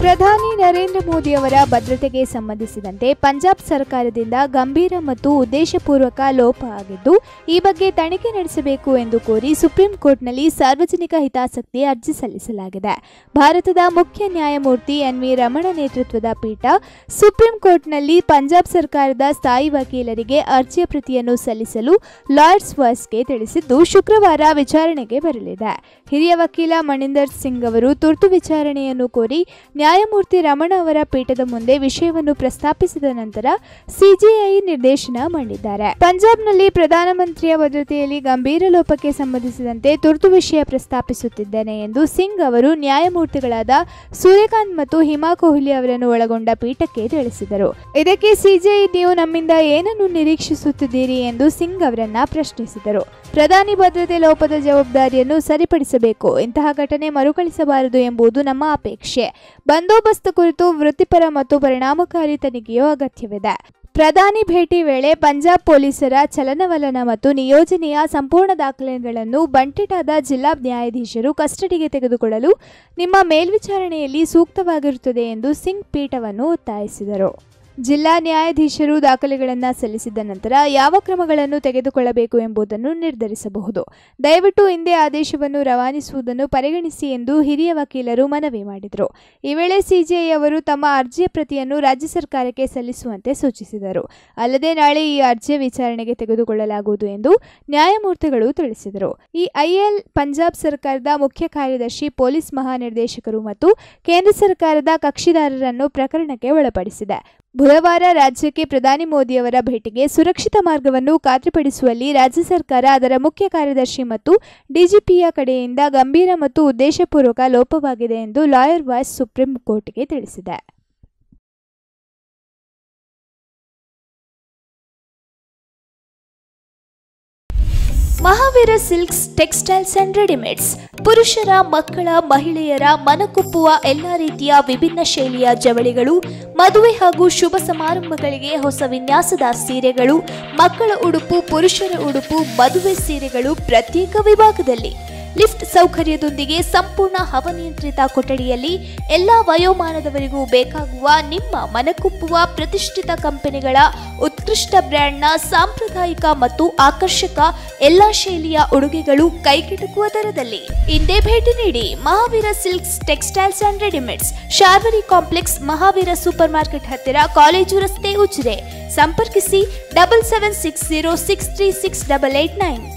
ಪ್ರಧಾನಿ ನರೇಂದ್ರ ಮೋದಿ ಅವರ ಭದ್ರತೆಗೆ ಸಂಬಂಧಿಸಿದಂತೆ ಪಂಜಾಬ್ ಸರ್ಕಾರದಿಂದ ಗಂಭೀರ ಮತ್ತು ಉದ್ದೇಶಪೂರ್ವಕ ಲೋಪ ಆಗಿದ್ದು ಈ ಬಗ್ಗೆ ತನಿಖೆ ನಡೆಸಬೇಕು ಎಂದು ಕೋರಿ ಸುಪ್ರೀಂ ಕೋರ್ಟ್ನಲ್ಲಿ ಸಾರ್ವಜನಿಕ ಹಿತಾಸಕ್ತಿ ಅರ್ಜಿ ಸಲ್ಲಿಸಲಾಗಿದೆ ಭಾರತದ ಮುಖ್ಯ ನ್ಯಾಯಮೂರ್ತಿ ಎನ್ ವಿ ರಮಣ ನೇತೃತ್ವದ ಪೀಠ ಸುಪ್ರೀಂ ಕೋರ್ಟ್ನಲ್ಲಿ ಪಂಜಾಬ್ ಸರ್ಕಾರದ ಸ್ಥಾಯಿ ವಕೀಲರಿಗೆ ಅರ್ಜಿಯ ಪ್ರತಿಯನ್ನು ಸಲ್ಲಿಸಲು ಲಾಯರ್ಸ್ ವಾಯ್ಸ್ಗೆ ತಿಳಿಸಿದ್ದು ಶುಕ್ರವಾರ ವಿಚಾರಣೆಗೆ ಬರಲಿದೆ ಹಿರಿಯ ವಕೀಲ ಮಣಿಂದರ್ ಸಿಂಗ್ ಅವರು ತುರ್ತು ವಿಚಾರಣೆಯನ್ನು ಕೋರಿ ನ್ಯಾಯಮೂರ್ತಿ ರಮಣ ಅವರ ಪೀಠದ ಮುಂದೆ ವಿಷಯವನ್ನು ಪ್ರಸ್ತಾಪಿಸಿದ ನಂತರ ಸಿಜಿಐ ನಿರ್ದೇಶನ ಮಾಡಿದ್ದಾರೆ ಪಂಜಾಬ್ನಲ್ಲಿ ಪ್ರಧಾನಮಂತ್ರಿಯ ಭದ್ರತೆಯಲ್ಲಿ ಗಂಭೀರ ಲೋಪಕ್ಕೆ ಸಂಬಂಧಿಸಿದಂತೆ ತುರ್ತು ವಿಷಯ ಪ್ರಸ್ತಾಪಿಸುತ್ತಿದ್ದೇನೆ ಎಂದು ಸಿಂಗ್ ಅವರು ನ್ಯಾಯಮೂರ್ತಿಗಳಾದ ಸೂರ್ಯಕಾಂತ್ ಮತ್ತು ಹಿಮಾ ಕೊಹ್ಲಿ ಅವರನ್ನು ಒಳಗೊಂಡ ಪೀಠಕ್ಕೆ ತಿಳಿಸಿದರು ಇದಕ್ಕೆ ಸಿಜಿಐ ನೀವು ನಮ್ಮಿಂದ ಏನನ್ನು ನಿರೀಕ್ಷಿಸುತ್ತಿದ್ದೀರಿ ಎಂದು ಸಿಂಗ್ ಅವರನ್ನ ಪ್ರಶ್ನಿಸಿದರು ಪ್ರಧಾನಿ ಭದ್ರತೆ ಲೋಪದ ಜವಾಬ್ದಾರಿಯನ್ನು ಸರಿಪಡಿಸಬೇಕು ಇಂತಹ ಘಟನೆ ಮರುಕಳಿಸಬಾರದು ಎಂಬುದು ನಮ್ಮ ಅಪೇಕ್ಷೆ ಬಂದೋಬಸ್ತ್ ಕುರಿತು ವೃತ್ತಿಪರ ಮತ್ತು ಪರಿಣಾಮಕಾರಿ ತನಿಖೆಯು ಅಗತ್ಯವಿದೆ ಪ್ರಧಾನಿ ಭೇಟಿ ವೇಳೆ ಪಂಜಾಬ್ ಪೊಲೀಸರ ಚಲನವಲನ ಮತ್ತು ನಿಯೋಜನೆಯ ಸಂಪೂರ್ಣ ದಾಖಲೆಗಳನ್ನು ಬಂಟಿಟಾದ ಜಿಲ್ಲಾ ನ್ಯಾಯಾಧೀಶರು ಕಸ್ಟಡಿಗೆ ತೆಗೆದುಕೊಳ್ಳಲು ನಿಮ್ಮ ಮೇಲ್ವಿಚಾರಣೆಯಲ್ಲಿ ಸೂಕ್ತವಾಗಿರುತ್ತದೆ ಎಂದು ಸಿಂಗ್ ಪೀಠವನ್ನು ಒತ್ತಾಯಿಸಿದರು ಜಿಲ್ಲಾ ನ್ಯಾಯಾಧೀಶರು ದಾಖಲೆಗಳನ್ನು ಸಲ್ಲಿಸಿದ ನಂತರ ಯಾವ ಕ್ರಮಗಳನ್ನು ತೆಗೆದುಕೊಳ್ಳಬೇಕು ಎಂಬುದನ್ನು ನಿರ್ಧರಿಸಬಹುದು ದಯವಿಟ್ಟು ಹಿಂದೆ ಆದೇಶವನ್ನು ರವಾನಿಸುವುದನ್ನು ಪರಿಗಣಿಸಿ ಎಂದು ಹಿರಿಯ ವಕೀಲರು ಮನವಿ ಮಾಡಿದರು ಈ ವೇಳೆ ಸಿಜೆಐ ಅವರು ತಮ್ಮ ಅರ್ಜಿಯ ಪ್ರತಿಯನ್ನು ರಾಜ್ಯ ಸರ್ಕಾರಕ್ಕೆ ಸಲ್ಲಿಸುವಂತೆ ಸೂಚಿಸಿದರು ಅಲ್ಲದೆ ನಾಳೆ ಈ ಅರ್ಜಿಯ ವಿಚಾರಣೆಗೆ ತೆಗೆದುಕೊಳ್ಳಲಾಗುವುದು ಎಂದು ನ್ಯಾಯಮೂರ್ತಿಗಳು ತಿಳಿಸಿದರು ಈ ಐಎಲ್ ಪಂಜಾಬ್ ಸರ್ಕಾರದ ಮುಖ್ಯ ಕಾರ್ಯದರ್ಶಿ ಪೊಲೀಸ್ ಮಹಾನಿರ್ದೇಶಕರು ಮತ್ತು ಕೇಂದ್ರ ಸರ್ಕಾರದ ಕಕ್ಷಿದಾರರನ್ನು ಪ್ರಕರಣಕ್ಕೆ ಒಳಪಡಿಸಿದೆ ಬುಧವಾರ ರಾಜ್ಯಕ್ಕೆ ಪ್ರಧಾನಿ ಮೋದಿಯವರ ಭೇಟಿಗೆ ಸುರಕ್ಷಿತ ಮಾರ್ಗವನ್ನು ಖಾತ್ರಿಪಡಿಸುವಲ್ಲಿ ರಾಜ್ಯ ಸರ್ಕಾರ ಅದರ ಮುಖ್ಯ ಕಾರ್ಯದರ್ಶಿ ಮತ್ತು ಡಿಜಿಪಿಯ ಕಡೆಯಿಂದ ಗಂಭೀರ ಮತ್ತು ಉದ್ದೇಶಪೂರ್ವಕ ಲೋಪವಾಗಿದೆ ಎಂದು ಲಾಯರ್ ವಾಯ್ಸ್ ಸುಪ್ರೀಂ ಕೋರ್ಟ್ಗೆ ತಿಳಿಸಿದೆ Mahaveera silks textiles and readymades ಪುರುಷರ ಮಕ್ಕಳ ಮಹಿಳೆಯರ ಮನಕುಪ್ಪುವ ಎಲ್ಲ ರೀತಿಯ ವಿಭಿನ್ನ ಶೈಲಿಯ ಜವಳಿಗಳು ಮದುವೆ ಹಾಗೂ ಶುಭ ಸಮಾರಂಭಗಳಿಗೆ ಹೊಸ ವಿನ್ಯಾಸದ ಸೀರೆಗಳು ಮಕ್ಕಳ ಉಡುಪು ಪುರುಷರ ಉಡುಪು ಮದುವೆ ಸೀರೆಗಳು ಪ್ರತ್ಯೇಕ ವಿಭಾಗದಲ್ಲಿ ಲಿಫ್ಟ್ ಸೌಕರ್ಯದೊಂದಿಗೆ ಸಂಪೂರ್ಣ ಹವನಿಯಂತ್ರಿತ ಕೊಠಡಿಯಲ್ಲಿ ಎಲ್ಲ ವಯೋಮಾನದವರಿಗೂ ಬೇಕಾಗುವ ನಿಮ್ಮ ಮನಕುಪ್ಪುವ ಪ್ರತಿಷ್ಠಿತ ಕಂಪನಿಗಳ ಉತ್ಕೃಷ್ಟ ಬ್ರ್ಯಾಂಡ್ನ ಸಾಂಪ್ರದಾಯಿಕ ಮತ್ತು ಆಕರ್ಷಕ ಎಲ್ಲ ಶೈಲಿಯ ಉಡುಗೆಗಳು ಕೈಗೆಟುಕುವ ದರದಲ್ಲಿ ಇಂದೇ ಭೇಟಿ ನೀಡಿ Mahaveera silks textiles and readymades Sharvari complex Mahaveera super market ಹತ್ತಿರ ಕಾಲೇಜು ರಸ್ತೆ ಉಜಿರೆ ಸಂಪರ್ಕಿಸಿ double seven six zero six three six double eight nine